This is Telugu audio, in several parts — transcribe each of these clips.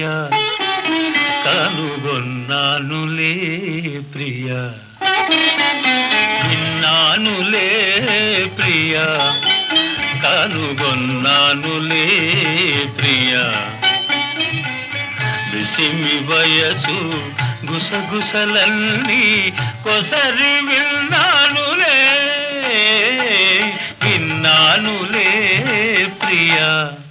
ప్రియా కనుగొన్నానులే ప్రియా విన్నానులే ప్రియా కనుగొన్నానులే ప్రియా విసిమి వయసు గుసగుసలన్నీ కొసరి విన్నానులే విన్నానులే ప్రియా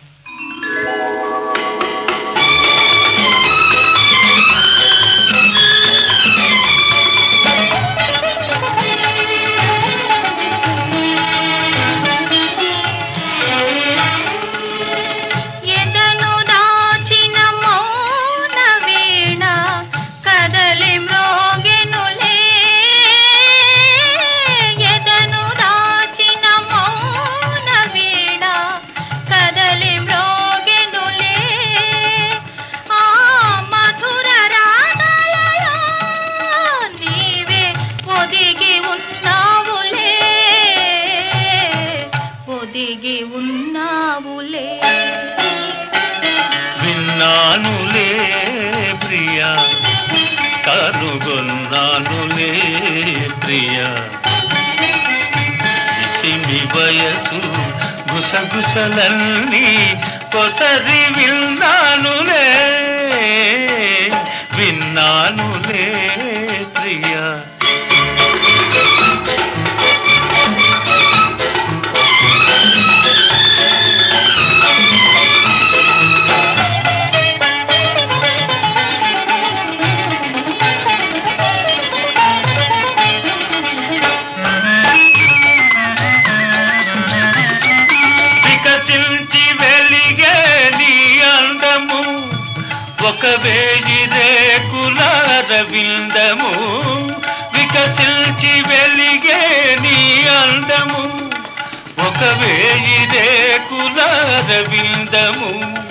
ఎదను దాచిన మౌన వీణ కదలి మ్రోగెనులే ఎదను దాచిన మౌన వీణ కదలి మ్రోగెనులే ఆ మధుర రాగలలో నీవే ఒదిగి ఉన్నావులే ఒదిగి ఉన్నావులే విన్నానులే ప్రియా కనుగొన్నానులే ప్రియా ఇసిమి వయసు గుసగుసలన్నీ కొసరి విన్నానులే విన్నానులే ప్రియా వికసించి వెలిగే నీ అందము ఒక వేయి రేకుల రవిందము వికసించి వెలిగే నీ అందము ఒక వేయి రేకుల రవిందము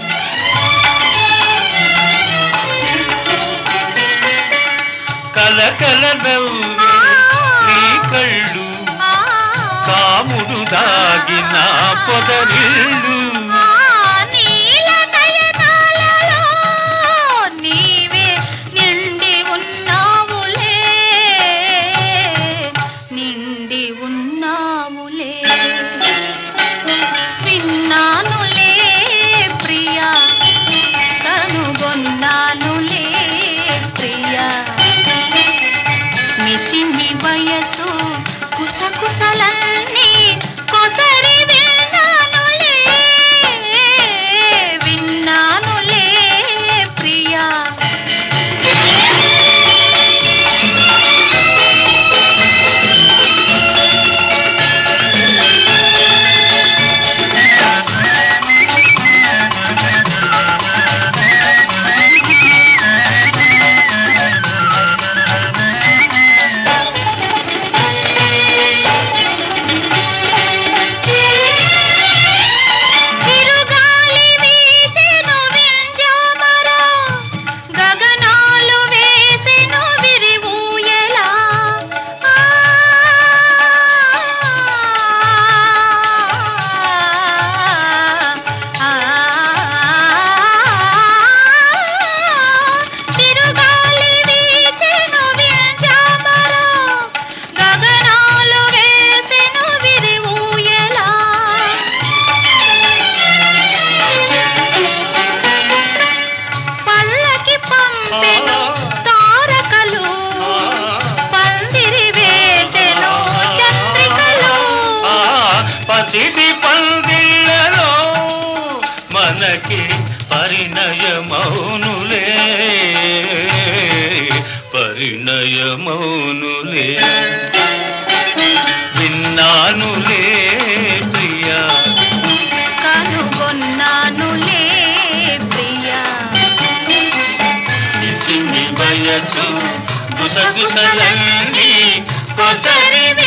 కలకల నవ్వే నీ కళ్ళు ఆ కాముడు దాగిన పొదరిల్లు ఆ నీల నయనాలలో నీవే నిండి ఉన్నావులే నిండి ఉన్నావులే విన్నానులే ప్రియా కనుగొన్నానులే ప్రియా మిసిమి వయసు కుసకుసలన్నీ కొసరి విన్నానులే విన్నానులే ప్రియా తిరుగాలి వీసెను వింధ్యామరా గగనాలు వేసెను విరివూయలా ఆ తిరుగాలి వీసెను వింధ్యామరా గగనాలు వేసెను విరివూయలా పల్లకి పంపెను తారకలు పందిరి వేసెను చంద్రికలు ఆ పసిడి పందిళ్ళలో మనకి పరిణయమౌనులే పరిణయమౌనులే విన్నానులే ప్రియా కనుగొన్నానులే ప్రియా ఇసిమి వయసు గుసగుసలన్నీ కొసరి